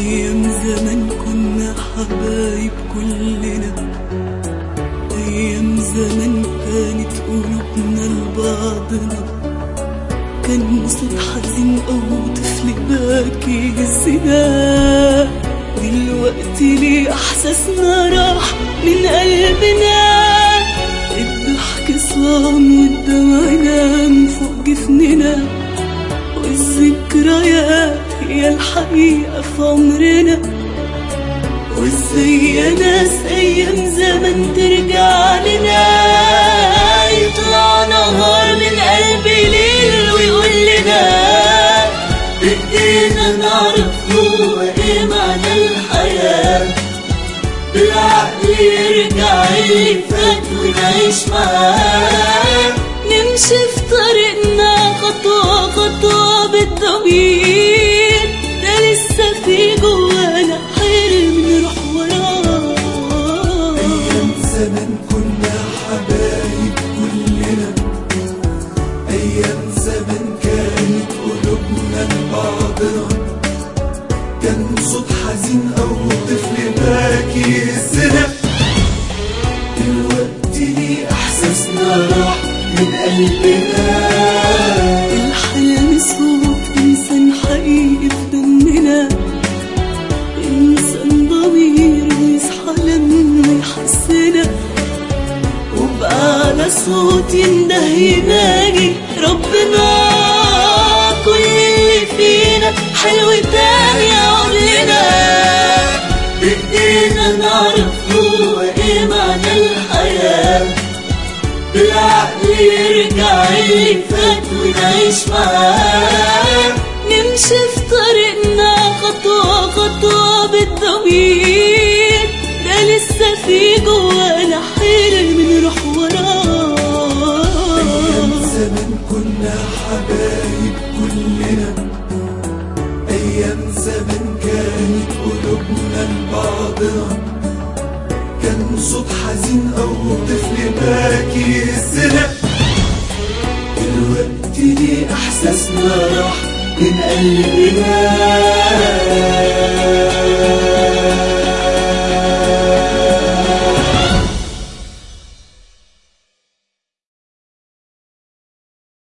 أيام زمان كنا حبايب كلنا أيام زمان كانت قلوبنا لبعضنا كان صوت حزين أو طفل باكي يهزنا دلوقتي ليه إحساسنا راح من قلبنا الضحك صام والدمع نام فوق جفننا والذكريات هي الحقيقة في عمرنا وازاي يا ناس أيام زمان ترجع لنا يطلع نهار من قلبي ليل ويقول لنا بإيدينا نعرف هو إيه معنى الحياة بالعقل يرجع اللي فات ونعيش معاه نمشي في طريقنا خطوة خطوة بالضمير ده لسه في جوانا حلم نروح وراه أيام زمان كنا حبايب كلنا أيام زمان كانت قلوبنا لبعضنا كان صوت حزين أو طفل باكي يهزنا دلوقتي ليه إحساسنا راح من قلبنا الحلم صوت إنسان حقيقي في دمنا إنسان ضمير يصحى لما يحسنا وبأعلى صوت ينده يناجي ربنا كل اللي فينا حلو تاني يعود لنا بإيدينا نعرف هو إيه معنى الحياة بالعقل يرجع اللي فات ونعيش معاه نمشي في طريقنا خطوة خطوة بالضمير ده لسه في جوانا حلم نروح أيام وراه زمان كنا حبايب كلنا أيام زمان كانت قلوبنا لبعضنا كان صوت حزين أو طفل باكي يهزنا دلوقتي ليه إحساسنا راح من قلبنا